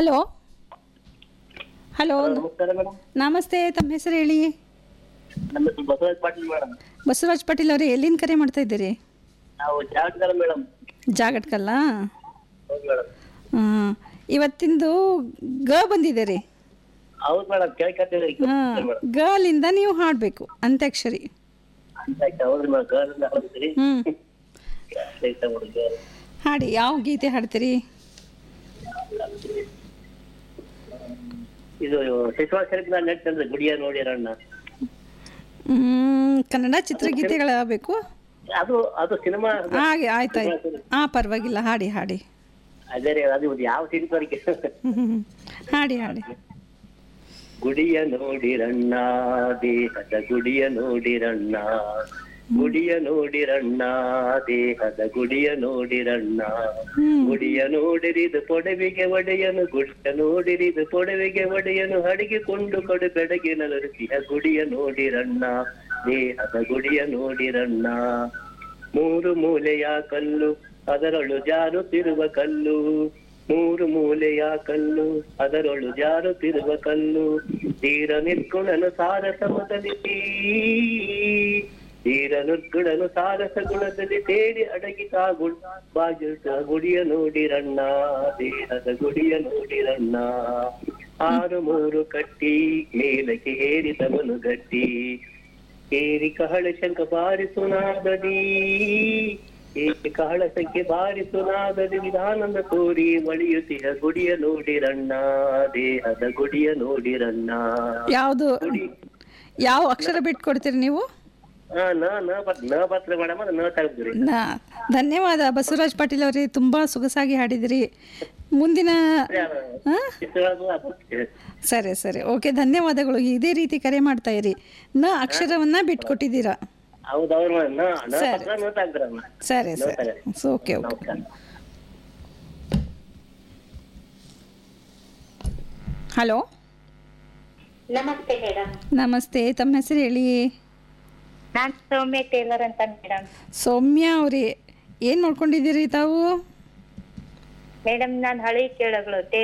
Hello hello ನಮಸ್ಕಾರ madam ನಮಸ್ತೆ ತಮ್ಮ ಹೆಸರು ಹೇಳಿ ನಮ್ಮ ಹೆಸರು ಬಸವರಾಜ್ ಪಾಟೀಲ್ ಮೇಡಮ್ ಬಸವರಾಜ್ ಪಾಟೀಲ್ ಅವರೇ ಎಲ್ಲಿಂದ ಕರೆ ಮಾಡ್ತಾ ಇದ್ದೀರಿ ನಾವು ಜಾಗದಾರ ಮೇಡಮ್ ಜಾಗಟ್ಕಲ್ಲ ಹೌದು ಮೇಡಮ್ ಹಾಂ ಇವತ್ತಿಂದು ಗ ಬಂದಿದೆ ರೀ ಹೌದು ಮೇಡಮ್ ಕೇಳ್ಕೊತೀವಿ ಹಾಂ ಮೇಡಮ್ ಗಲಿಂದ ನೀವು ಹಾಡಬೇಕು ಅಂತ್ಯಾಕ್ಷರಿ ಅಂತ ಆಯ್ತು ಹೌದು ಮೇಡಮ್ ಗರ್ಲ್ ಹಾಡ್ತೀರಿ ಹ್ಞೂ ಆಯ್ತಾ ಮೇಡಮ್ girl. ಹಾಡಿ ಯಾವ ಗೀತೆ ಹಾಡ್ತೀರಿ ಇದು ಶಿಶುವಾ ಶರೀಫ್ ನಾನು ನಡ್ತಂದ್ರೆ ಗುಡಿಯ ನೋಡಿರಣ್ಣ ಹ್ಮ್, ಕನ್ನಡ ಚಿತ್ರಗೀತೆಗಳಾಗಬೇಕು ಅದು ಅದು ಸಿನಿಮಾ ಹಾಗೆ ಆಯ್ತಾಯ್ತು ಹಾಂ ಪರವಾಗಿಲ್ಲ ಹಾಡಿ ಹಾಡಿ ಅದೇ ರೀ ಅದು ಯಾವ ಸಿನಿಮಾರಿಗೆ ಹ್ಮ್, ಹ್ಮ್, ಹ್ಮ್. ಹಾಡಿ ಹಾಡಿ ಗುಡಿಯ ನೋಡಿರಣ್ಣ ದೇಹದ ಗುಡಿಯ ನೋಡಿರಣ್ಣ ಗುಡಿಯ ನೋಡಿರಣ್ಣ ದೇಹದ ಗುಡಿಯ ನೋಡಿರಣ್ಣ ಹ್ಮ್. ಗುಡಿಯ ನೋಡಿರಿದು ಪೊಡವಿಗೆ ಒಡೆಯನು ಗುಡಿಯ ನೋಡಿರಿದು ಪೊಡವಿಗೆ ಒಡೆಯನು ಅಡಿಗೆಕೊಂಡು ಕೊಡು ಬೆಡಗಿನ ರುಚಿಯ ಗುಡಿಯ ನೋಡಿರಣ್ಣ ದೇಹದ ಗುಡಿಯ ನೋಡಿರಣ್ಣ ಮೂರು ಮೂಲೆಯ ಕಲ್ಲು ಅದರೊಳು ಜಾರುತ್ತಿರುವ ಕಲ್ಲು ಮೂರು ಮೂಲೆಯ ಕಲ್ಲು ಅದರೊಳು ಜಾರುತ್ತಿರುವ ಕಲ್ಲು ತೀರ ನಿರ್ಗುಣನು ಸಾರಸ ಮೊದಲಿ ತೀರ ನಿರ್ಗುಣನು ಸಾರಸ ಗುಣದಲ್ಲಿ ತೇಡಿ ಅಡಗಿ ಗುಣ ಬಾಗಿಲು ಗುಡಿಯ ನೋಡಿರಣ್ಣ ದೇಹದ ಗುಡಿಯ ನೋಡಿರಣ್ಣ ಆರು ಮೂರು ಕಟ್ಟಿ ಮೇಲಕ್ಕೆ ಏರಿದವನು ಗಟ್ಟಿ ಏರಿ ಕಹಳ ಶಂಕ ಬಾರಿಸುನಾದದಿ ಏರಿ ಕಹಳ ಸಂಖ್ಯೆ ಬಾರಿಸುನಾದದಿ ವಿಧಾನಂದ ತೋರಿ ಒಳಿಯುತ್ತಿಹ ಗುಡಿಯ ನೋಡಿರಣ್ಣ ದೇಹದ ಗುಡಿಯ ನೋಡಿರಣ್ಣ ಯಾವುದು ಯಾವ ಅಕ್ಷರ ಬಿಟ್ಟು ಕೊಡ್ತೀರಿ ನೀವು ಹಾ ನ ನ ಬತ್ ನ ಬತ್ರೆ ಮೇಡಮ್ ಅದು ನ ತೆಗ್ದ್ರಿ ನಾ ಧನ್ಯವಾದ ಬಸವರಾಜ್ ಪಾಟೀಲ್ ಅವರೇ ತುಂಬ ಸೊಗಸಾಗಿ ಹಾಡಿದಿರಿ ಮುಂದಿನ ಹಾಂ ಸರಿ ಸರಿ ಓಕೆ ಧನ್ಯವಾದಗಳು ಇದೇ ರೀತಿ ಕರೆ ಮಾಡ್ತಾ ಇರಿ ನ ಅಕ್ಷರವನ್ನ ಬಿಟ್ಕೊಟ್ಟಿದ್ದೀರಾ ಹೌದವ್ರು ನ ನ ಸರಿ. ಪತ್ರ ನ ತೆಗ್ದ್ರಮ್ಮ ಸರಿ ಸರಿ ಓಕೆ ಓಕೆ ನಮಸ್ಕಾರ ಹಲೋ ನಮಸ್ತೆ ಮೇಡಮ್ ನಮಸ್ತೆ ತಮ್ಮ ಹೆಸರು ಹೇಳಿ ನಾನ್ ಸೌಮ್ಯ ಟೇಲರ್ ಅಂತ ಮೇಡಮ್ ಸೌಮ್ಯ ಅವರೇ ಏನು ಮಾಡ್ಕೊಂಡಿದ್ದೀರಿ ತಾವು ಮೇಡಮ್ ನಾನು ಹಳಿ ಕೇಳಗಳು